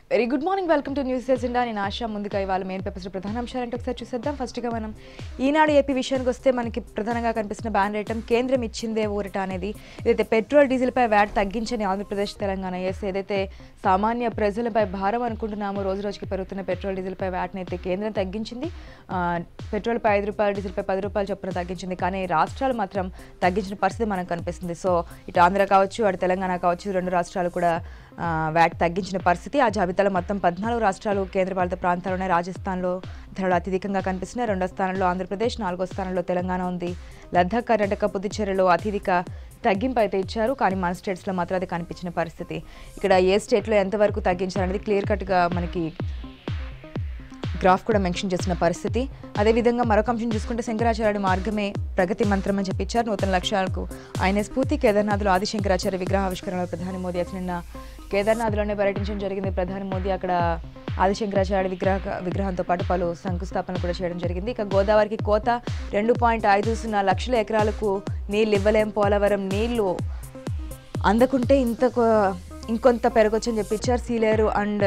very good morning welcome to news agenda నేను ఆశ ముందుగా ఇవాళ మెయిన్ పేపర్స్ ప్రధాన అంశాలంటే ఒకసారి చూసేద్దాం ఫస్ట్గా మనం ఈనాడు ఏపీ విషయానికి వస్తే మనకి ప్రధానంగా కనిపిస్తున్న బ్యాన్ రేటం కేంద్రం ఇచ్చిందే ఊరట అనేది ఏదైతే పెట్రోల్ డీజిల్పై వ్యాట్ తగ్గించని ఆంధ్రప్రదేశ్ తెలంగాణ ఎస్ ఏదైతే సామాన్య ప్రజలపై భారం అనుకుంటున్నామో రోజు రోజుకి పెరుగుతున్న పెట్రోల్ డీజిల్పై వ్యాట్ని అయితే కేంద్రం తగ్గించింది ఆ, పెట్రోల్పై ఐదు రూపాయలు డీజిల్పై పది రూపాయలు చొప్పున తగ్గించింది కానీ రాష్ట్రాలు మాత్రం తగ్గించిన పరిస్థితి మనకు కనిపిస్తుంది సో ఇటు ఆంధ్ర కావచ్చు అటు తెలంగాణ కావచ్చు రెండు రాష్ట్రాలు కూడా ఆ, వ్యాట్ తగ్గించిన పరిస్థితి ఆ జాబితాలో మొత్తం పద్నాలుగు రాష్ట్రాలు కేంద్రపాలిత ప్రాంతాలు రాజస్థాన్లో ధరలు అత్యధికంగా కనిపిస్తున్నాయి రెండో స్థానంలో ఆంధ్రప్రదేశ్ నాలుగో స్థానంలో తెలంగాణ ఉంది లద్దాఖ్ కర్ణాటక పుదుచ్చేరిలో అత్యధిక తగ్గింపు అయితే ఇచ్చారు కానీ మన స్టేట్స్లో మాత్రం అది కనిపించిన పరిస్థితి ఇక్కడ ఏ స్టేట్లో ఎంతవరకు తగ్గించారనేది క్లియర్ కట్గా మనకి గ్రాఫ్ కూడా మెన్షన్ చేసిన పరిస్థితి అదేవిధంగా మరొక అంశం చూసుకుంటే శంకరాచార్యుడి మార్గమే ప్రగతి మంత్రం అని చెప్పించారు నూతన లక్ష్యాలకు ఆయన స్ఫూర్తి కేదార్నాథ్లో ఆది శంకరాచార్య విగ్రహ ఆవిష్కరణలో ప్రధాని మోదీ అసలు నిన్న కేదార్నాథ్లోనే పర్యటించడం జరిగింది ప్రధాని మోదీ అక్కడ ఆది శంకరాచార్య విగ్రహ విగ్రహంతో పాటు పలు శంకుస్థాపన కూడా చేయడం జరిగింది ఇక గోదావరికి కోత రెండు పాయింట్ ఐదు సున్నా లక్షల ఎకరాలకు నీళ్ళు ఇవ్వలేం పోలవరం నీళ్లు అందకుంటే ఇంత కొ- ఇంకొంత పెరగొచ్చని చెప్పించారు సీలేరు అండ్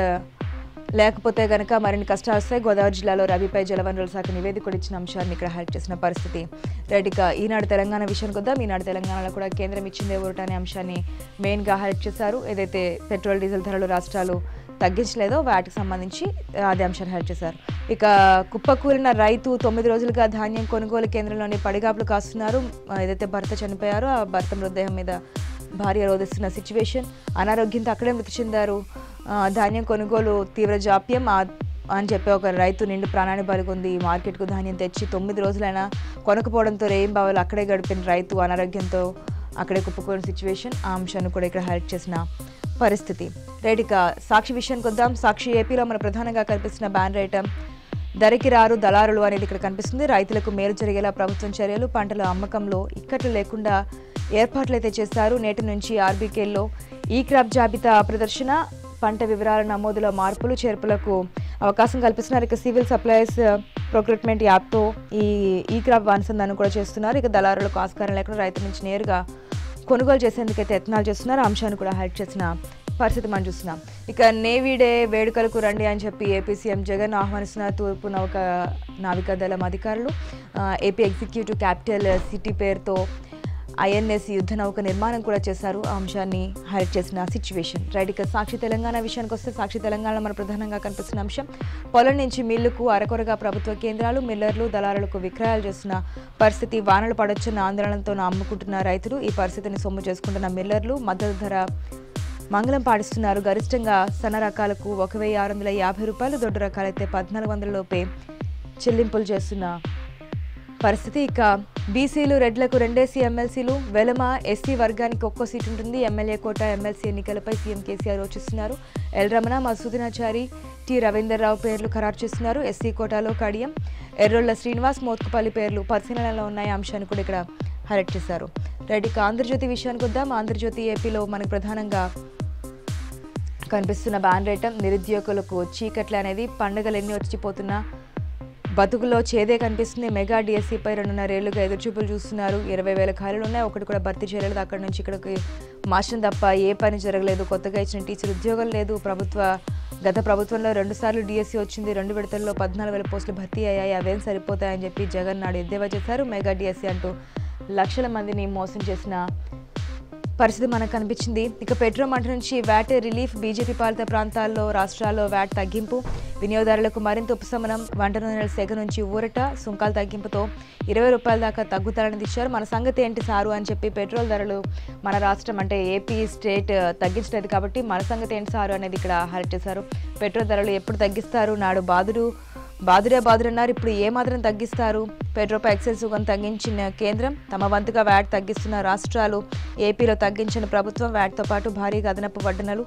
లేకపోతే కనుక మరిన్ని కష్టాలు వస్తాయి గోదావరి జిల్లాలో రబీపై జలవనరుల శాఖ నివేదిక కూడా ఇచ్చిన అంశాన్ని ఇక్కడ హైలైట్ చేసిన పరిస్థితి రైట్ ఇక ఈనాడు తెలంగాణ విషయానికి వద్దాం ఈనాడు తెలంగాణలో కూడా కేంద్రం ఇచ్చిందే ఊరట అనే అంశాన్ని మెయిన్గా హైలైట్ చేశారు ఏదైతే పెట్రోల్ డీజిల్ ధరలు రాష్ట్రాలు తగ్గించలేదో వాటికి సంబంధించి ఆ, అదే అంశాన్ని హైలైట్ చేశారు ఇక కుప్పకూలిన రైతు తొమ్మిది రోజులుగా ధాన్యం కొనుగోలు కేంద్రంలోని పడిగాపులు కాస్తున్నారు ఆ, ఏదైతే భర్త చనిపోయారో ఆ భర్త మృతదేహం మీద భార్య రోధిస్తున్న సిచ్యువేషన్ అనారోగ్యంతో అక్కడే మృతి చెందారు ఆ, ధాన్యం కొనుగోలు తీవ్ర జాప్యం ఆ- అని చెప్పి ఒక రైతు నిండు ప్రాణాన్ని బలిగొంది మార్కెట్కు ధాన్యం తెచ్చి తొమ్మిది రోజులైనా కొనకపోవడంతో రేం బావలు అక్కడే గడిపిన రైతు అనారోగ్యంతో అక్కడే కుప్పకూలిన సిచ్యువేషన్ ఆ అంశాన్ని కూడా ఇక్కడ హైలైట్ చేసిన పరిస్థితి రైట్ ఇక సాక్షి విషయానికి వద్దాం సాక్షి ఏపీలో మన ప్రధానంగా కనిపిస్తున్న బ్యాన్ రేటం ధరకి రారు దళారులు అనేది ఇక్కడ కనిపిస్తుంది రైతులకు మేలు జరిగేలా ప్రభుత్వం చర్యలు పంటల అమ్మకంలో ఇక్కట్లు లేకుండా ఏర్పాట్లు అయితే చేశారు నేటి నుంచి ఆర్బీకేల్లో ఈ క్రాప్ జాబితా ప్రదర్శన పంట వివరాల నమోదులో మార్పులు చేర్పులకు అవకాశం కల్పిస్తున్నారు ఇక సివిల్ సప్లైస్ ప్రొక్రూట్మెంట్ యాప్తో ఈ ఈ క్రాప్ అనుసంధానం కూడా చేస్తున్నారు ఇక దళారులకు ఆస్కారం లేకుండా రైతు నుంచి నేరుగా కొనుగోలు చేసేందుకైతే యత్నాలు చేస్తున్నారు ఆ అంశాన్ని కూడా హైలైట్ చేసిన పరిస్థితి మనం చూస్తున్నాం ఇక నేవీ డే వేడుకలకు రండి అని చెప్పి ఏపీ సీఎం జగన్ ఆహ్వానిస్తున్న తూర్పు నౌక నావికా దళం అధికారులు ఆ, ఏపీ ఎగ్జిక్యూటివ్ క్యాపిటల్ సిటీ పేరుతో ఐఎన్ఎస్ యుద్ధ నౌక నిర్మాణం కూడా చేశారు ఆ అంశాన్ని హైలైట్ చేసిన సిచ్యువేషన్ రైట్ ఇక సాక్షి తెలంగాణ విషయానికి వస్తే సాక్షి తెలంగాణలో మన ప్రధానంగా కనిపిస్తున్న అంశం పొలం నుంచి మిల్లుకు అరకొరగా ప్రభుత్వ కేంద్రాలు మిల్లర్లు దళారులకు విక్రయాలు చేస్తున్న పరిస్థితి వానలు పడొచ్చున్న ఆందోళనతో అమ్ముకుంటున్న రైతులు ఈ పరిస్థితిని సొమ్ము చేసుకుంటున్న మిల్లర్లు మద్దతు ధర మంగళం పాటిస్తున్నారు గరిష్టంగా సన్న రకాలకు ఒక వెయ్యి ఆరు వందల యాభై రూపాయలు దొడ్డు రకాలైతే పద్నాలుగు వందల లోపే చెల్లింపులు చేస్తున్న పరిస్థితి ఇక బీసీలు రెడ్లకు రెండేసి ఎమ్మెల్సీలు వెలమ ఎస్సీ వర్గానికి ఒక్కో సీటు ఉంటుంది ఎమ్మెల్యే కోట ఎమ్మెల్సీ ఎన్నికలపై సీఎం కేసీఆర్ యోచిస్తున్నారు ఎల్ రమణ మసూదినాచారి టి రవీందర్రావు పేర్లు ఖరారు చేస్తున్నారు ఎస్సీ కోటాలో కడియం ఎర్రొల్ల శ్రీనివాస్ మోత్కుపల్లి పేర్లు పరిశీలనలో ఉన్నాయి అంశాన్ని కూడా ఇక్కడ హైలైట్ చేశారు రైట్ ఇక ఆంధ్రజ్యోతి విషయానికి వద్దాం ఆంధ్రజ్యోతి ఏపీలో మనకు ప్రధానంగా కనిపిస్తున్న బ్యాన్ రేటం నిరుద్యోగులకు చీకట్లు అనేది పండుగలు ఎన్ని వచ్చిపోతున్నా బతుకులో చేదే కనిపిస్తుంది మెగా డిఎస్సిపై రెండున్నరేళ్లుగా ఎదురుచూపులు చూస్తున్నారు ఇరవై వేల ఖాళీలు ఉన్నాయి ఒకటి కూడా భర్తీ చేయలేదు అక్కడి నుంచి ఇక్కడికి మార్చడం తప్ప ఏ పని జరగలేదు కొత్తగా ఇచ్చిన టీచర్ ఉద్యోగం లేదు ప్రభుత్వ గత ప్రభుత్వంలో రెండు సార్లు డిఎస్సి వచ్చింది రెండు విడతల్లో పద్నాలుగు వేల పోస్టులు భర్తీ అయ్యాయి అవేం సరిపోతాయని చెప్పి జగన్ నాడు ఎద్దేవా చేశారు మెగా డిఎస్సి అంటూ లక్షల మందిని మోసం చేసిన పరిస్థితి మనకు కనిపించింది ఇక పెట్రోల్ మంట నుంచి వ్యాట్ రిలీఫ్ బీజేపీ పాలిత ప్రాంతాల్లో రాష్ట్రాల్లో వ్యాట్ తగ్గింపు వినియోగదారులకు మరింత ఉపశమనం వంట నూనెల సెగ నుంచి ఊరట సుంకాల తగ్గింపుతో ఇరవై రూపాయల దాకా తగ్గుతారని ఇచ్చారు మన సంగతి ఏంటి సారు అని చెప్పి పెట్రోల్ ధరలు మన రాష్ట్రం అంటే ఏపీ స్టేట్ తగ్గించలేదు కాబట్టి మన సంగతి ఏంటి సారు అనేది ఇక్కడ హైలైట్ చేశారు పెట్రోల్ ధరలు ఎప్పుడు తగ్గిస్తారు నాడు బాదుడు బాదురే బాదురన్నారు ఇప్పుడు ఏ మాత్రం తగ్గిస్తారు పెట్రోల్పై ఎక్సైజ్ సుగం తగ్గించిన కేంద్రం తమ వంతుగా వ్యాట్ తగ్గిస్తున్న రాష్ట్రాలు ఏపీలో తగ్గించిన ప్రభుత్వం వ్యాట్తో పాటు భారీగా అదనపు వడ్డనలు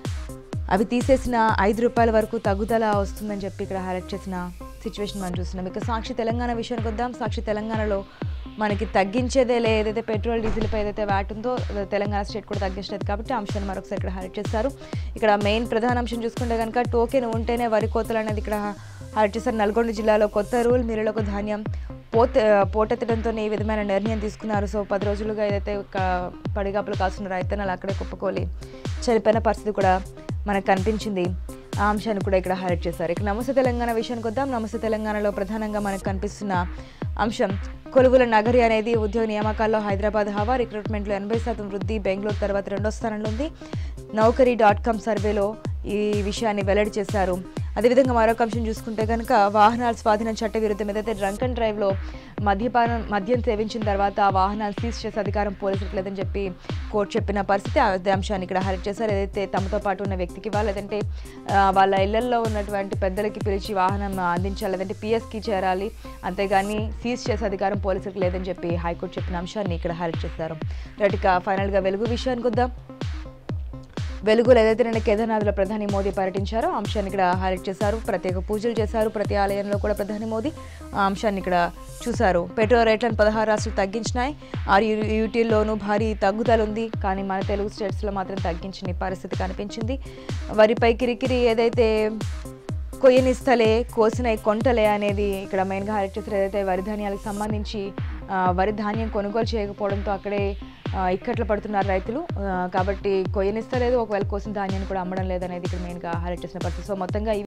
అవి తీసేసిన ఐదు రూపాయల వరకు తగ్గుదల వస్తుందని చెప్పి ఇక్కడ హైలైట్ చేసిన సిచ్యువేషన్ మనం చూస్తున్నాం ఇక సాక్షి తెలంగాణ విషయానికి వద్దాం సాక్షి తెలంగాణలో మనకి తగ్గించేదే లే ఏదైతే పెట్రోల్ డీజిల్పై ఏదైతే వ్యాట్ ఉందో తెలంగాణ స్టేట్ కూడా తగ్గించలేదు కాబట్టి ఆ అంశాన్ని మరొకసారి ఇక్కడ హైలైట్ చేస్తారు ఇక్కడ మెయిన్ ప్రధాన అంశం చూసుకుంటే కనుక టోకెన్ ఉంటేనే వరి కోతలు అనేది ఇక్కడ హైలైట్ చేస్తారు నల్గొండ జిల్లాలో కొత్త రూల్ మిర్రులకు ధాన్యం పోత పోటెత్తడంతో ఈ విధమైన నిర్ణయం తీసుకున్నారు సో పది రోజులుగా ఏదైతే క- పడిగాపులు కాస్తున్న రైతన్నలు అక్కడే కుప్పకోలి చనిపోయిన పరిస్థితి కూడా మనకు కనిపించింది ఆ అంశాన్ని కూడా ఇక్కడ హైలైట్ చేశారు ఇక నమస్తే తెలంగాణ విషయానికి వద్దాం నమస్తే తెలంగాణలో ప్రధానంగా మనకు కనిపిస్తున్న అంశం కొలువుల నగరి అనేది ఉద్యోగ నియామకాల్లో హైదరాబాద్ హవా రిక్రూట్మెంట్లో ఎనభై శాతం వృద్ధి బెంగళూరు తర్వాత రెండో స్థానంలో ఉంది నౌకరీ డాట్ కామ్ సర్వేలో ఈ విషయాన్ని వెల్లడి చేశారు అదేవిధంగా మరొక అంశం చూసుకుంటే కనుక వాహనాల స్వాధీనం చట్ట విరుద్ధం ఏదైతే డ్రంక్ అండ్ డ్రైవ్లో మద్యపానం మద్యం సేవించిన తర్వాత ఆ వాహనాలు సీజ్ చేసే అధికారం పోలీసులకు లేదని చెప్పి కోర్టు చెప్పిన పరిస్థితి అదే అంశాన్ని ఇక్కడ హైలైట్ చేశారు ఏదైతే తమతో పాటు ఉన్న వ్యక్తికి ఇవ్వాలి లేదంటే ఆ, వాళ్ళ ఇళ్లలో ఉన్నటువంటి పెద్దలకి పిలిచి వాహనం అందించాలి లేదంటే పిఎస్కి చేరాలి అంతేగాని సీజ్ చేసే అధికారం పోలీసులకు లేదని చెప్పి హైకోర్టు చెప్పిన అంశాన్ని ఇక్కడ హైలైట్ చేశారు రైట్ ఇక ఫైనల్గా వెలుగు విషయానికి వద్దాం వెలుగులో ఏదైతే నిన్న కేదార్నాథ్లో ప్రధాని మోదీ పర్యటించారో ఆ అంశాన్ని ఇక్కడ హైలైట్ చేశారు ప్రత్యేక పూజలు చేశారు ప్రతి ఆలయంలో కూడా ప్రధాని మోదీ ఆ అంశాన్ని ఇక్కడ చూశారు పెట్రోల్ రేట్లను పదహారు రాష్ట్రాలు తగ్గించినాయి ఆరు యూ- యూటీల్లోనూ భారీ తగ్గుదల ఉంది కానీ మన తెలుగు స్టేట్స్లో మాత్రం తగ్గించిన పరిస్థితి కనిపించింది వరిపై కిరికిరి ఏదైతే కొయ్యనిస్తలే కోసిన కొంటలే అనేది ఇక్కడ మెయిన్గా హైలైట్ చేశారు ఏదైతే వరి ధాన్యాలకు సంబంధించి ఆ, వరి ధాన్యం కొనుగోలు చేయకపోవడంతో అక్కడే ఆ, ఇక్కట్లు పడుతున్నారు రైతులు ఆ, కాబట్టి కొయ్యనిస్తలేదు ఒకవేళ కోసిన ధాన్యాన్ని కూడా అమ్మడం లేదనేది ఇక్కడ మెయిన్గా హైలైట్ చేసిన పరిస్థితి సో మొత్తంగా ఈ